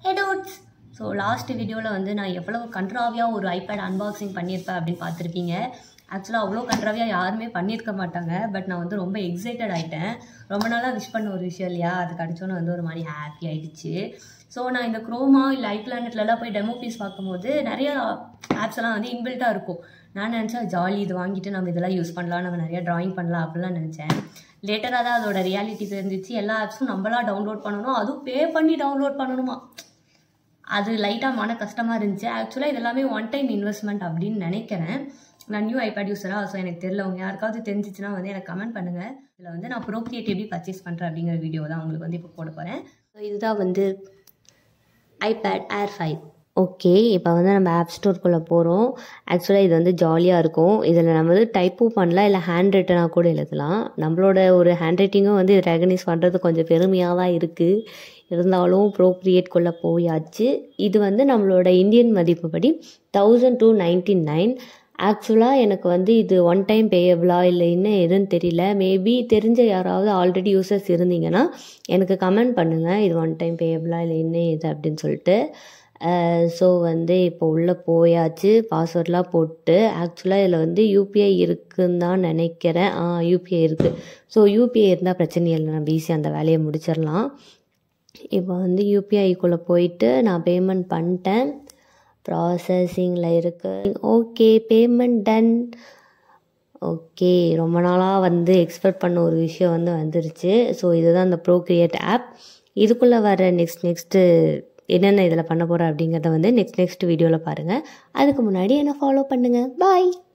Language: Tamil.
ஹெடோட்ஸ் ஸோ லாஸ்ட் வீடியோவில் வந்து நான் எவ்வளோ கண்ட்ராவியாக ஒரு ஐபேட் அன்பாக்சிங் பண்ணியிருப்பேன் அப்படின்னு பார்த்துருப்பீங்க ஆக்சுவலாக அவ்வளோ கண்ட்ராவியாக யாருமே பண்ணியிருக்க மாட்டாங்க பட் நான் வந்து ரொம்ப எக்ஸைட்டட் ஆகிட்டேன் ரொம்ப நாளாக விஷ் பண்ண ஒரு விஷயம் இல்லையா அது கிடச்சோன்னு வந்து ஒரு மாதிரி ஹாப்பி ஆயிடுச்சு ஸோ நான் இந்த க்ரோமா இல்லை ஐ பிளானட்லலாம் போய் டெமோ பீஸ் பார்க்கும்போது நிறைய ஆப்ஸ் எல்லாம் வந்து இன்பில்ட்டாக இருக்கும் நான் நினச்சேன் ஜாலி இது வாங்கிட்டு நம்ம இதெல்லாம் யூஸ் பண்ணலாம் நம்ம நிறைய ட்ராயிங் பண்ணலாம் அப்படிலாம் நினச்சேன் லேட்டராக தான் அதோட ரியாலிட்டி தெரிஞ்சிச்சு எல்லா ஆப்ஸும் நம்மளா டவுன்லோட் பண்ணணும் அதுவும் பே பண்ணி டவுன்லோட் பண்ணணுமா அது லைட்டாக மன கஷ்டமாக இருந்துச்சு ஆக்சுவலாக இது எல்லாமே ஒன் டைம் இன்வெஸ்ட்மெண்ட் அப்படின்னு நினைக்கிறேன் நான் நியூ ஐபேட் யூஸராக ஸோ எனக்கு தெரியல உங்க யாருக்காவது தெரிஞ்சிச்சுன்னா வந்து எனக்கு கமெண்ட் பண்ணுங்கள் இதில் வந்து நான் ப்ரோக்ரியேட் எப்படி பர்ச்சேஸ் பண்ணுறேன் அப்படிங்கிற வீடியோ தான் உங்களுக்கு வந்து இப்போ போட போகிறேன் ஸோ இதுதான் வந்து ஐபேட் ஏர் ஃபைவ் ஓகே இப்போ வந்து நம்ம ஆப் ஸ்டோர்க்குள்ளே போகிறோம் ஆக்சுவலாக இது வந்து ஜாலியாக இருக்கும் இதில் நம்ம வந்து டைப்பும் பண்ணலாம் இல்லை ஹேண்ட் ரிட்டனாக கூட எழுதலாம் நம்மளோட ஒரு ஹேண்ட் ரைட்டிங்கும் வந்து ரெகனைஸ் பண்ணுறது கொஞ்சம் பெருமையாக தான் இருக்குது இருந்தாலும் ப்ரோக்ரியேட்குள்ளே போயாச்சு இது வந்து நம்மளோட இந்தியன் மதிப்புப்படி தௌசண்ட் டூ நைன்டி நைன் ஆக்சுவலாக எனக்கு வந்து இது ஒன் டைம் பேயபிளா இல்லை இன்னும் எதுன்னு தெரியல மேபி தெரிஞ்ச யாராவது ஆல்ரெடி யூசர்ஸ் இருந்தீங்கன்னா எனக்கு கமெண்ட் பண்ணுங்கள் இது ஒன் டைம் பேயபிளா இல்லை இன்னும் எது அப்படின்னு சொல்லிட்டு ஸோ வந்து இப்போ உள்ளே போயாச்சு பாஸ்வேர்ட்லாம் போட்டு ஆக்சுவலாக இதில் வந்து யூபிஐ இருக்குன்னு தான் நினைக்கிறேன் ஆ யூபிஐ இருக்குது ஸோ யூபிஐ இருந்தால் பிரச்சனை இல்லை நம்ம ஈஸியாக அந்த வேலையை முடிச்சிடலாம் இப்போ வந்து யூபிஐக்குள்ளே போயிட்டு நான் பேமெண்ட் பண்ணிட்டேன் ப்ராசஸிங்கில் இருக்குது ஓகே பேமெண்ட் டன் ஓகே ரொம்ப நாளாக வந்து எக்ஸ்பெக்ட் பண்ண ஒரு விஷயம் வந்து வந்துருச்சு ஸோ இதுதான் அந்த ப்ரோக்ரியேட் ஆப் இதுக்குள்ளே வர நெக்ஸ்ட் நெக்ஸ்ட்டு என்னென்ன இதில் பண்ண போகிறேன் அப்படிங்கிறத வந்து நெக்ஸ்ட் நெக்ஸ்ட் வீடியோவில் பாருங்கள் அதுக்கு முன்னாடி என்னை ஃபாலோ பண்ணுங்கள் பாய்